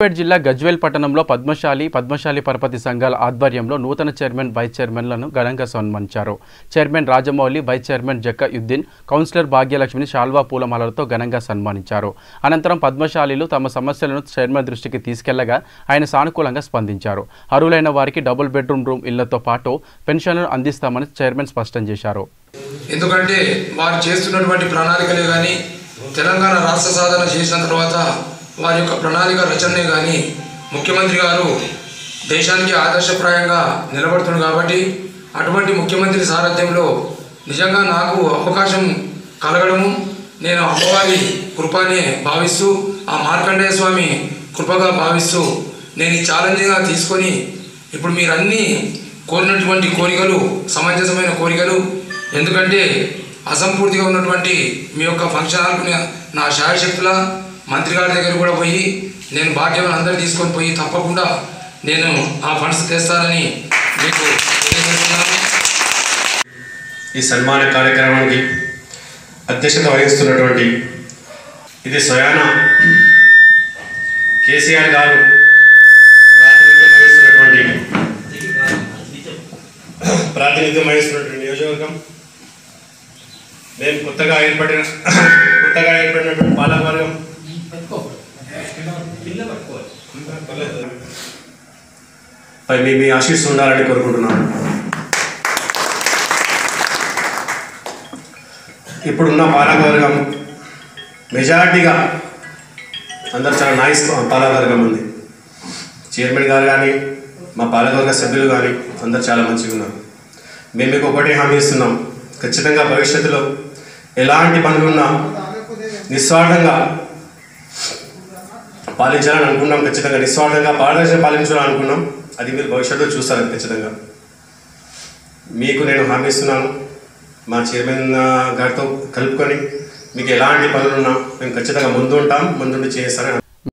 సిద్దిపేట జిల్లా గజ్వేల్ పట్టణంలో పద్మశాలి పద్మశాలి పరపతి సంఘాల ఆధ్వర్యంలో నూతన చైర్మన్ వైస్ చైర్మన్లను ఘనంగా సన్మానించారు chairman Rajamouli vice chairman Jakka యుద్దీన్ కౌన్సిలర్ భాగ్యలక్ష్మిని శాల్వా పూలమాలలతో ఘనంగా సన్మానించారు అనంతరం పద్మశాలీలు తమ సమస్యలను చైర్మన్ దృష్టికి తీసుకెళ్లగా ఆయన సానుకూలంగా స్పందించారు అర్హులైన వారికి డబుల్ బెడ్రూమ్ రూమ్ ఇళ్లతో పాటు పెన్షన్లను అందిస్తామని చైర్మన్ స్పష్టం చేశారు ఎందుకంటే వారు చేస్తున్నటువంటి ప్రణాళికలే కానీ తెలంగాణ రాష్ట్ర సాధన చేసిన తర్వాత వారి యొక్క ప్రణాళిక రచననే కానీ ముఖ్యమంత్రి గారు దేశానికి ఆదర్శప్రాయంగా నిలబడుతుంది కాబట్టి అటువంటి ముఖ్యమంత్రి సారథ్యంలో నిజంగా నాకు అవకాశం కలగడము నేను అమ్మవారి కృపనే భావిస్తూ ఆ మార్కండేయ స్వామి కృపగా భావిస్తూ నేను ఈ ఛాలెంజ్గా తీసుకొని ఇప్పుడు మీరన్నీ కోరినటువంటి కోరికలు సమంజసమైన కోరికలు ఎందుకంటే అసంపూర్తిగా ఉన్నటువంటి మీ యొక్క ఫంక్షన్ హాల్కు నే- నా శాయశక్తుల మంత్రి గారి దగ్గర కూడా పోయి నేను భాగ్యం అందరు తీసుకొని పోయి తప్పకుండా నేను ఆ ఫండ్స్ తెస్తానని మీకు తెలియజేస్తున్నాను ఈ సన్మాన కార్యక్రమానికి అధ్యక్షత వహిస్తున్నటువంటి ఇది స్వయాన కేసీఆర్ గారు ప్రాతినిధ్యం వహిస్తున్నటువంటి ప్రాతినిధ్యం వహిస్తున్నటువంటి నియోజకవర్గం మేము కొత్తగా ఏర్పడిన కొత్తగా ఏర్పడినటువంటి పాలకవర్గం పై మీ మీ ఆశీస్సు ఉండాలని కోరుకుంటున్నాను ఇప్పుడున్న పాలకవర్గం మెజారిటీగా అందరు చాలా నైస్ పాలకవర్గం ఉంది చైర్మన్ గారు కానీ మా పాలకవర్గ సభ్యులు కానీ అందరు చాలా మంచిగా ఉన్నారు మేము మీకు ఒకటే హామీ ఇస్తున్నాం ఖచ్చితంగా భవిష్యత్తులో ఎలాంటి పనులున్నా నిస్వార్థంగా పాలించాలని అనుకున్నాం ఖచ్చితంగా నిస్వార్థంగా పారదర్శక పాలించాలని అనుకున్నాం అది మీరు భవిష్యత్తులో చూస్తారు ఖచ్చితంగా మీకు నేను హామీ ఇస్తున్నాను మా చైర్మన్ ఆ, గారితో కలుపుకొని మీకు ఎలాంటి పనులున్నా మేము ఖచ్చితంగా ముందుంటాం ముందుండి చేస్తానని